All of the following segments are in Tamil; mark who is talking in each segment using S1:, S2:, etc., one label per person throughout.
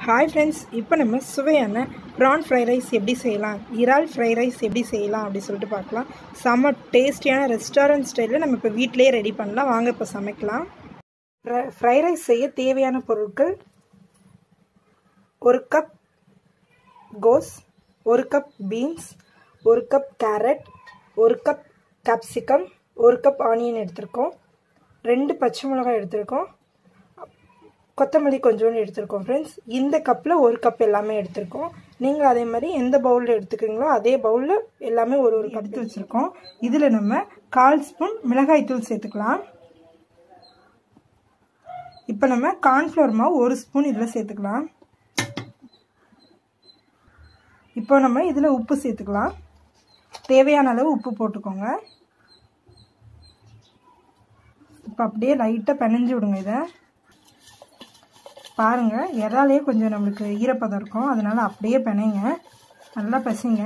S1: ஹாய் ஃப்ரெண்ட்ஸ் இப்போ நம்ம சுவையான ப்ரான் ஃப்ரை ரைஸ் எப்படி செய்யலாம் இறால் ஃப்ரை ரைஸ் எப்படி செய்யலாம் அப்படி சொல்லிட்டு பார்க்கலாம் செம்ம டேஸ்டியான ரெஸ்டாரண்ட் ஸ்டைலில் நம்ம இப்போ வீட்டிலேயே ரெடி பண்ணலாம் வாங்க இப்போ சமைக்கலாம் ஃப்ரை ரைஸ் செய்ய தேவையான பொருட்கள் ஒரு கப் கோஸ் ஒரு கப் பீன்ஸ் ஒரு கப் கேரட் ஒரு கப் கேப்சிகம் ஒரு கப் ஆனியன் எடுத்திருக்கோம் ரெண்டு பச்சை மிளகாய் எடுத்திருக்கோம் கொத்தமல்லி கொஞ்சோண்டு எடுத்திருக்கோம் ஃப்ரெண்ட்ஸ் இந்த கப்பில் ஒரு கப் எல்லாமே எடுத்திருக்கோம் நீங்கள் அதே மாதிரி எந்த பவுலில் எடுத்துக்கிறீங்களோ அதே பவுலில் எல்லாமே ஒரு ஒரு கப் வச்சுருக்கோம் இதில் நம்ம கால் ஸ்பூன் மிளகாய் தூள் சேர்த்துக்கலாம் இப்போ நம்ம கார்ன்ஃப்ளவர் மாவு ஒரு ஸ்பூன் இதில் சேர்த்துக்கலாம் இப்போ நம்ம இதில் உப்பு சேர்த்துக்கலாம் தேவையான அளவு உப்பு போட்டுக்கோங்க இப்போ அப்படியே லைட்டாக பிணைஞ்சு விடுங்க இதை பாருங்கள் இறாலே கொஞ்சம் நம்மளுக்கு ஈரப்பதம் இருக்கும் அதனால் அப்படியே பிணைங்க நல்லா பசிங்க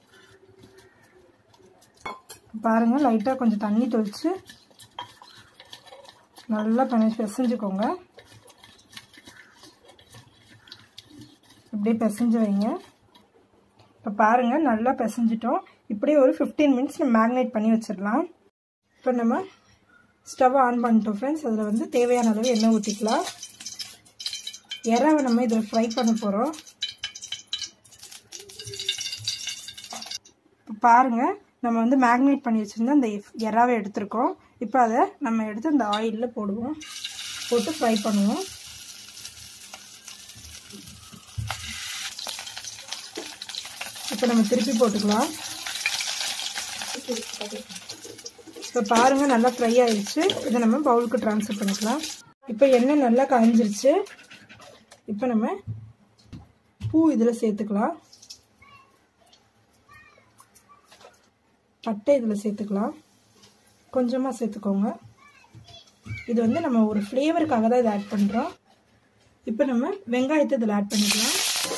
S1: பாருங்கள் லைட்டாக கொஞ்சம் தண்ணி தொளிச்சு நல்லா பிணைச்சி பிசைஞ்சுக்கோங்க அப்படியே பிசைஞ்சு வைங்க இப்போ பாருங்கள் நல்லா பிசைஞ்சிட்டோம் இப்படியே ஒரு ஃபிஃப்டீன் மினிட்ஸ் நம்ம மேக்னேட் பண்ணி வச்சிடலாம் இப்போ நம்ம ஸ்டவ் ஆன் பண்ணிட்டோம் ஃப்ரெண்ட்ஸ் அதில் வந்து தேவையான அளவு எண்ணெய் ஊற்றிக்கலாம் இறாவை நம்ம இதில் ஃப்ரை பண்ண போகிறோம் இப்போ பாருங்கள் நம்ம வந்து மேக்னேட் பண்ணி வச்சுருந்தா அந்த இறாவை எடுத்திருக்கோம் இப்போ அதை நம்ம எடுத்து அந்த ஆயிலில் போடுவோம் போட்டு ஃப்ரை பண்ணுவோம் இப்போ நம்ம திருப்பி போட்டுக்கலாம் இப்போ பாருங்கள் நல்லா ஃப்ரை ஆயிடுச்சு இதை நம்ம பவுலுக்கு ட்ரான்ஸ்ஃபர் பண்ணிக்கலாம் இப்போ எண்ணெய் நல்லா காஞ்சிருச்சு இப்போ நம்ம பூ இதில் சேர்த்துக்கலாம் பட்டை இதில் சேர்த்துக்கலாம் கொஞ்சமாக சேர்த்துக்கோங்க இது வந்து நம்ம ஒரு ஃப்ளேவருக்காக தான் இதை ஆட் பண்ணுறோம் இப்போ நம்ம வெங்காயத்தை இதில் ஆட் பண்ணிக்கலாம்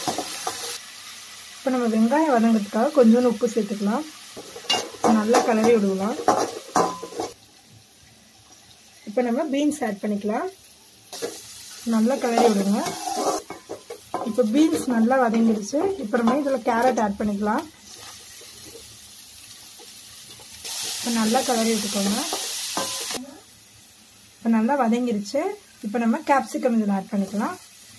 S1: இப்போ நம்ம வெங்காயம் வதங்கிறதுக்காக கொஞ்சோண்டு உப்பு சேர்த்துக்கலாம் நல்லா கலரி விடுவோம் இப்போ நம்ம பீன்ஸ் ஆட் பண்ணிக்கலாம் நல்லா கலரி விடுங்க இப்போ பீன்ஸ் நல்லா வதங்கிடுச்சு இப்போ நம்ம இதில் கேரட் ஆட் பண்ணிக்கலாம் இப்போ நல்லா கலரி விட்டுக்கோங்க இப்போ நல்லா வதங்கிருச்சு இப்போ நம்ம கேப்சிகம் இதில் ஆட் பண்ணிக்கலாம்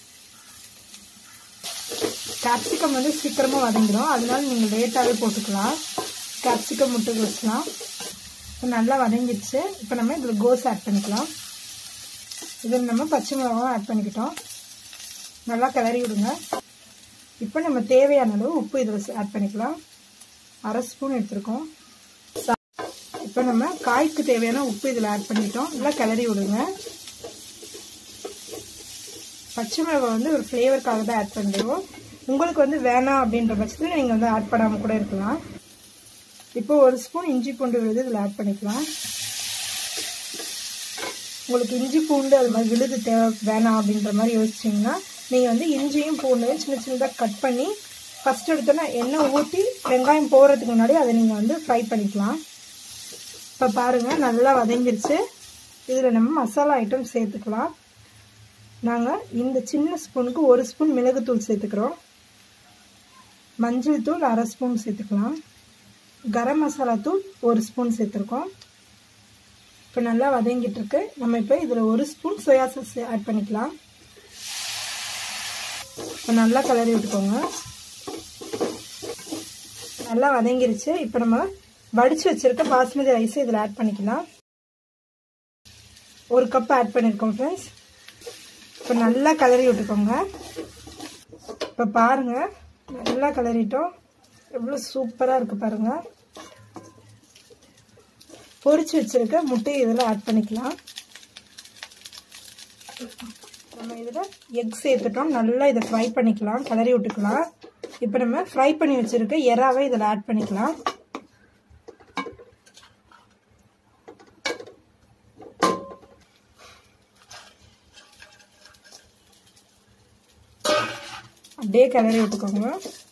S1: கேப்சிகம் வந்து சீக்கிரமாக வதங்கிடும் அதனால நீங்கள் லேட்டாகவே போட்டுக்கலாம் கேப்சிகம் முட்டை கோஸ்லாம் இப்போ நல்லா வதங்கிடுச்சு இப்போ நம்ம இதில் கோஸ் ஆட் பண்ணிக்கலாம் இதில் நம்ம பச்சை மிளகாவும் ஆட் பண்ணிக்கிட்டோம் நல்லா கிளறி விடுங்க இப்போ நம்ம தேவையான அளவு உப்பு இதில் ஆட் பண்ணிக்கலாம் அரை ஸ்பூன் எடுத்துருக்கோம் இப்போ நம்ம காய்க்கு தேவையான உப்பு இதில் ஆட் பண்ணிட்டோம் நல்லா கிளறி விடுங்க பச்சை மிளகாய் வந்து ஒரு ஃப்ளேவருக்காக தான் ஆட் பண்ணுறோம் உங்களுக்கு வந்து வேணாம் அப்படின்ற பட்சத்தில் நீங்கள் வந்து ஆட் பண்ணாமல் கூட இருக்கலாம் இப்போ ஒரு ஸ்பூன் இஞ்சி பூண்டு விழுது இதில் ஆட் பண்ணிக்கலாம் உங்களுக்கு இஞ்சி பூண்டு அது மாதிரி விழுது தேவை வேணாம் அப்படின்ற மாதிரி யோசிச்சிங்கன்னா நீங்கள் வந்து இஞ்சியும் பூண்டையும் சின்ன சின்னதாக கட் பண்ணி ஃபஸ்ட் எடுத்தோன்னா எண்ணெய் ஊற்றி வெங்காயம் போகிறதுக்கு முன்னாடி அதை நீங்கள் வந்து ஃப்ரை பண்ணிக்கலாம் இப்போ பாருங்கள் நல்லா வதங்கிருச்சு இதில் நம்ம மசாலா ஐட்டம் சேர்த்துக்கலாம் நாங்கள் இந்த சின்ன ஸ்பூனுக்கு ஒரு ஸ்பூன் மிளகுத்தூள் சேர்த்துக்கிறோம் மஞ்சள் தூள் அரை ஸ்பூன் சேர்த்துக்கலாம் கரம் மசாலா தூள் ஒரு ஸ்பூன் சேர்த்துருக்கோம் இப்போ நல்லா வதங்கிட்டு இருக்கு நம்ம இப்போ இதில் ஒரு ஸ்பூன் சோயா சாஸ் ஆட் பண்ணிக்கலாம் இப்போ நல்லா கலரி விட்டுக்கோங்க நல்லா வதங்கிருச்சு இப்போ நம்ம வடித்து வச்சுருக்க பாஸ்மதி ரைஸை இதில் ஆட் பண்ணிக்கலாம் ஒரு கப் ஆட் பண்ணியிருக்கோம் ஃப்ரெண்ட்ஸ் இப்போ நல்லா கலரி விட்டுக்கோங்க இப்போ பாருங்கள் நல்லா கலரிட்டோம் எவ்வளோ சூப்பராக இருக்குது பாருங்கள் பொரிச்சு வச்சுருக்க முட்டையை இதில் ஆட் பண்ணிக்கலாம் நம்ம இதில் எக் சேர்த்துட்டோம் நல்லா இதை ஃப்ரை பண்ணிக்கலாம் கலரி விட்டுக்கலாம் இப்போ நம்ம ஃப்ரை பண்ணி வச்சுருக்க எறாவை இதில் ஆட் பண்ணிக்கலாம் அப்படியே கிளறி விட்டுக்கோங்க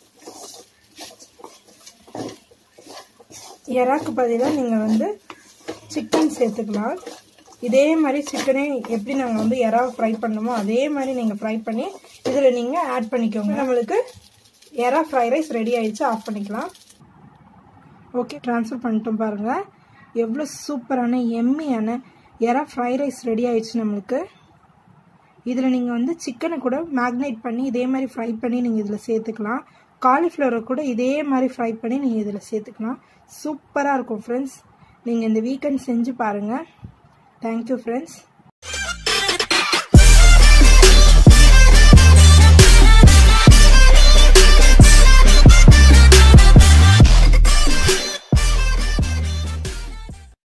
S1: எறாக்கு பதிலாக நீங்கள் வந்து சிக்கன் சேர்த்துக்கலாம் இதே மாதிரி சிக்கனே எப்படி நாங்கள் வந்து எறாவை ஃப்ரை பண்ணணுமோ அதே மாதிரி நீங்கள் ஃப்ரை பண்ணி இதில் நீங்கள் ஆட் பண்ணிக்கோங்க நம்மளுக்கு எறா ஃப்ரை ரைஸ் ரெடி ஆயிடுச்சு ஆஃப் பண்ணிக்கலாம் ஓகே ட்ரான்ஸ்ஃபர் பண்ணிட்டோம் பாருங்கள் எவ்வளோ சூப்பரான எம்மியான எறா ஃப்ரை ரைஸ் ரெடி ஆயிடுச்சு நம்மளுக்கு இதில் நீங்கள் வந்து சிக்கனை கூட மேக்னேட் பண்ணி இதே மாதிரி ஃப்ரை பண்ணி நீங்கள் இதில் சேர்த்துக்கலாம் காலிஃப்ளவரை கூட இதே மாதிரி ஃப்ரை பண்ணி நீங்கள் இதில் சேர்த்துக்கலாம் சூப்பராக இருக்கும் ஃப்ரெண்ட்ஸ் நீங்கள் இந்த வீக்கெண்ட் செஞ்சு பாருங்கள் தேங்க்யூ ஃப்ரெண்ட்ஸ்